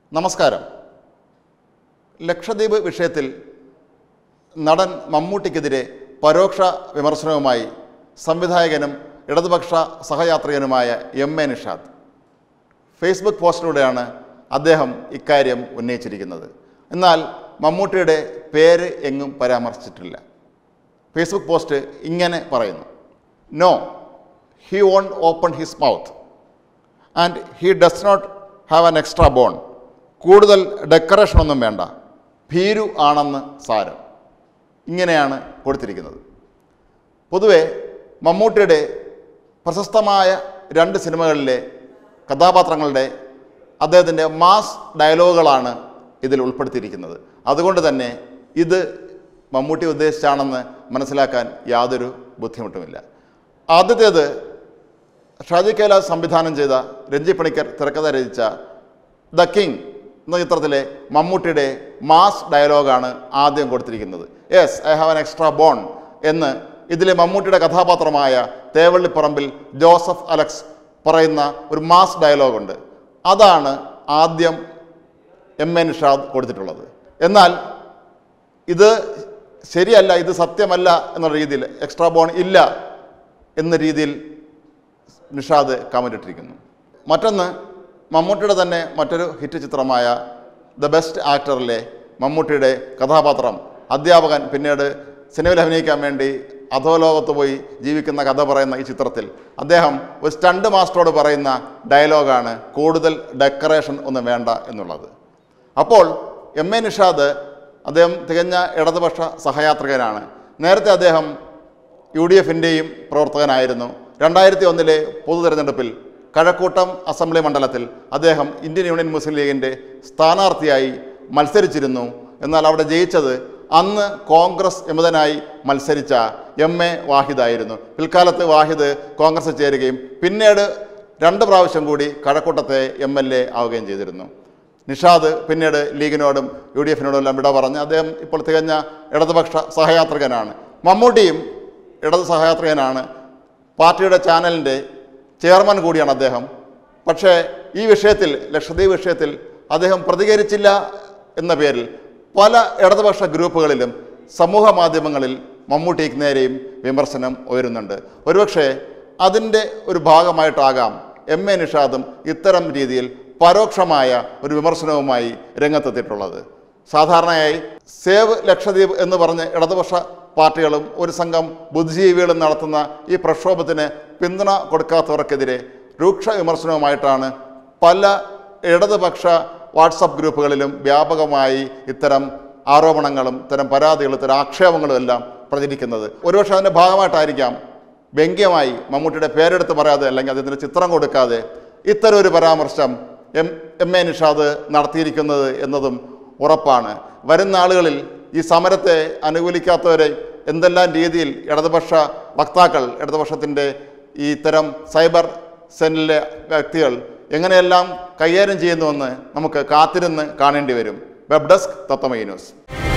നമസ്കാരം ലക്ഷദ്വീപ് വിഷയത്തിൽ നടൻ മമ്മൂട്ടിക്കെതിരെ പരോക്ഷ വിമർശനവുമായി സംവിധായകനും ഇടതുപക്ഷ സഹയാത്രികനുമായ എം എ നിഷാദ് ഫേസ്ബുക്ക് പോസ്റ്റിലൂടെയാണ് അദ്ദേഹം ഇക്കാര്യം ഉന്നയിച്ചിരിക്കുന്നത് എന്നാൽ മമ്മൂട്ടിയുടെ പേര് എങ്ങും പരാമർശിച്ചിട്ടില്ല ഫേസ്ബുക്ക് പോസ്റ്റ് ഇങ്ങനെ പറയുന്നു no he won't open his mouth and he does not have an extra bone കൂടുതൽ ഡെക്കറേഷൻ ഒന്നും വേണ്ട ഭീരു ആണെന്ന് സാരം ഇങ്ങനെയാണ് കൊടുത്തിരിക്കുന്നത് പൊതുവെ മമ്മൂട്ടിയുടെ പ്രശസ്തമായ രണ്ട് സിനിമകളിലെ കഥാപാത്രങ്ങളുടെ അദ്ദേഹത്തിൻ്റെ മാസ് ഡയലോഗുകളാണ് ഇതിൽ ഉൾപ്പെടുത്തിയിരിക്കുന്നത് അതുകൊണ്ട് തന്നെ ഇത് മമ്മൂട്ടി ഉദ്ദേശിച്ചാണെന്ന് മനസ്സിലാക്കാൻ യാതൊരു ബുദ്ധിമുട്ടുമില്ല ആദ്യത്തേത് ഷാജി കൈലാസ് സംവിധാനം ചെയ്ത രഞ്ജി പണിക്കർ തിരക്കഥ രചിച്ച ദ കിങ് എന്ന ചിത്രത്തിലെ മമ്മൂട്ടിയുടെ മാസ് ഡയലോഗാണ് ആദ്യം കൊടുത്തിരിക്കുന്നത് yes I have an extra bone എന്ന് ഇതിലെ മമ്മൂട്ടിയുടെ കഥാപാത്രമായ തേവള്ളിപ്പറമ്പിൽ ജോസഫ് അലക്സ് പറയുന്ന ഒരു മാസ് ഡയലോഗുണ്ട് അതാണ് ആദ്യം എം എ നിഷാദ് കൊടുത്തിട്ടുള്ളത് എന്നാൽ ഇത് ശരിയല്ല ഇത് സത്യമല്ല എന്നുള്ള രീതിയിൽ എക്സ്ട്രാ ബോൺ ഇല്ല എന്ന രീതിയിൽ നിഷാദ് കമൻ്റ് ഇട്ടിരിക്കുന്നു മറ്റൊന്ന് മമ്മൂട്ടിയുടെ തന്നെ മറ്റൊരു ഹിറ്റ് ചിത്രമായ ദ ബെസ്റ്റ് ആക്ടറിലെ മമ്മൂട്ടിയുടെ കഥാപാത്രം അധ്യാപകൻ പിന്നീട് സിനിമയിൽ അഭിനയിക്കാൻ വേണ്ടി അധോലോകത്ത് പോയി ജീവിക്കുന്ന കഥ പറയുന്ന ഈ ചിത്രത്തിൽ അദ്ദേഹം ഒരു സ്റ്റണ്ട് മാസ്റ്ററോട് പറയുന്ന ഡയലോഗാണ് കൂടുതൽ ഡെക്കറേഷൻ ഒന്നും വേണ്ട എന്നുള്ളത് അപ്പോൾ എം എ നിഷാദ് അദ്ദേഹം തികഞ്ഞ ഇടതുപക്ഷ സഹയാത്രികനാണ് നേരത്തെ അദ്ദേഹം യു ഡി എഫിൻ്റെയും പ്രവർത്തകനായിരുന്നു രണ്ടായിരത്തി ഒന്നിലെ പൊതു തെരഞ്ഞെടുപ്പിൽ കഴക്കൂട്ടം അസംബ്ലി മണ്ഡലത്തിൽ അദ്ദേഹം ഇന്ത്യൻ യൂണിയൻ മുസ്ലിം ലീഗിൻ്റെ സ്ഥാനാർത്ഥിയായി മത്സരിച്ചിരുന്നു എന്നാൽ അവിടെ ജയിച്ചത് അന്ന് കോൺഗ്രസ് എമുതനായി മത്സരിച്ച എം എ വാഹിദായിരുന്നു പിൽക്കാലത്ത് വാഹിദ് കോൺഗ്രസ് ചേരുകയും പിന്നീട് രണ്ട് പ്രാവശ്യം കൂടി കഴക്കൂട്ടത്തെ എം എൽ എ ആവുകയും ചെയ്തിരുന്നു നിഷാദ് പിന്നീട് ലീഗിനോടും യു ഡി എഫിനോടും എല്ലാം വിട പറഞ്ഞ് അദ്ദേഹം ഇപ്പോൾ തികഞ്ഞ ഇടതുപക്ഷ സഹയാത്രികനാണ് മമ്മൂട്ടിയും ഇടതു സഹയാത്രികനാണ് പാർട്ടിയുടെ ചാനലിൻ്റെ ചെയർമാൻ കൂടിയാണ് അദ്ദേഹം പക്ഷേ ഈ വിഷയത്തിൽ ലക്ഷദ്വീപ് വിഷയത്തിൽ അദ്ദേഹം പ്രതികരിച്ചില്ല എന്ന പേരിൽ പല ഇടതുപക്ഷ ഗ്രൂപ്പുകളിലും സമൂഹ മാധ്യമങ്ങളിൽ മമ്മൂട്ടിക്ക് നേരെയും വിമർശനം ഉയരുന്നുണ്ട് ഒരുപക്ഷെ അതിൻ്റെ ഒരു ഭാഗമായിട്ടാകാം എം എ നിഷാദും ഇത്തരം രീതിയിൽ പരോക്ഷമായ ഒരു വിമർശനവുമായി രംഗത്തെത്തിയിട്ടുള്ളത് സാധാരണയായി സേവ് ലക്ഷദ്വീപ് എന്ന് പറഞ്ഞ് ഇടതുപക്ഷ പാർട്ടികളും ഒരു സംഘം ബുദ്ധിജീവികളും നടത്തുന്ന ഈ പ്രക്ഷോഭത്തിന് പിന്തുണ കൊടുക്കാത്തവർക്കെതിരെ രൂക്ഷ വിമർശനവുമായിട്ടാണ് പല ഇടതുപക്ഷ വാട്സപ്പ് ഗ്രൂപ്പുകളിലും വ്യാപകമായി ഇത്തരം ആരോപണങ്ങളും ഇത്തരം പരാതികളും ഇത്തരം ആക്ഷേപങ്ങളും എല്ലാം പ്രചരിക്കുന്നത് ഒരുപക്ഷെ അതിൻ്റെ ഭാഗമായിട്ടായിരിക്കാം വ്യംഗ്യമായി മമ്മൂട്ടിയുടെ പേരെടുത്ത് പറയാതെ അല്ലെങ്കിൽ അദ്ദേഹത്തിൻ്റെ ചിത്രം കൊടുക്കാതെ ഇത്തരം ഒരു പരാമർശം എം എം എ നിഷാദ് നടത്തിയിരിക്കുന്നത് എന്നതും ഉറപ്പാണ് വരുന്ന ആളുകളിൽ ഈ സമരത്തെ അനുകൂലിക്കാത്തവരെ എന്തെല്ലാം രീതിയിൽ ഇടതുപക്ഷ വക്താക്കൾ ഇടതുപക്ഷത്തിൻ്റെ ഈ ഇത്തരം സൈബർ സെല്ലിലെ വ്യക്തികൾ എങ്ങനെയെല്ലാം കൈകാര്യം ചെയ്യുന്നുവെന്ന് നമുക്ക് കാത്തിരുന്ന് കാണേണ്ടി വരും വെബ് ഡെസ്ക് തത്വമൈ ന്യൂസ്